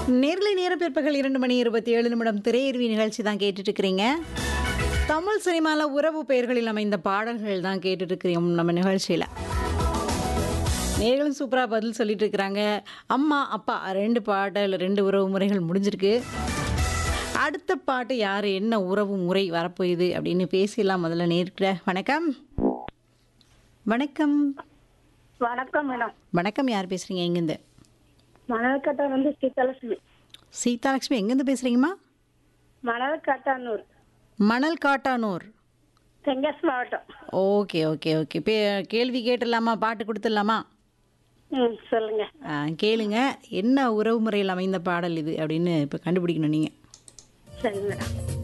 நேர்களை நேர பிற்பகல் இரண்டு மணி இருபத்தி ஏழு நிமிடம் திரையருவி நிகழ்ச்சி தான் கேட்டுட்டு இருக்கிறீங்க தமிழ் சினிமாவில் உறவு பெயர்களில் அமைந்த பாடல்கள் தான் கேட்டுட்டு இருக்கிறோம் நம்ம நிகழ்ச்சியில் நேர்களும் சூப்பராக பதில் சொல்லிட்டு இருக்கிறாங்க அம்மா அப்பா ரெண்டு பாடல் ரெண்டு உறவு முறைகள் முடிஞ்சிருக்கு அடுத்த பாட்டு யார் என்ன உறவு முறை வரப்போகுது அப்படின்னு பேசிடலாம் முதல்ல நேர்கிட்ட வணக்கம் வணக்கம் வணக்கம் மேடம் வணக்கம் யார் பேசுகிறீங்க எங்கேருந்து மணல்கட்டை வந்து சீதாலட்சுமி சீதாலட்சுமி எங்கேருந்து பேசுகிறீங்கம்மா மணல்கட்டானூர் மணல் காட்டானூர் தென்காசி மாவட்டம் ஓகே ஓகே ஓகே பே கேள்வி கேட்டுடலாமா பாட்டு கொடுத்துடலாமா ம் சொல்லுங்க ஆ, கேளுங்க என்ன உறவு முறையில் அமைந்த பாடல் இது அப்படின்னு இப்போ கண்டுபிடிக்கணும் நீங்கள் சரி மேடம்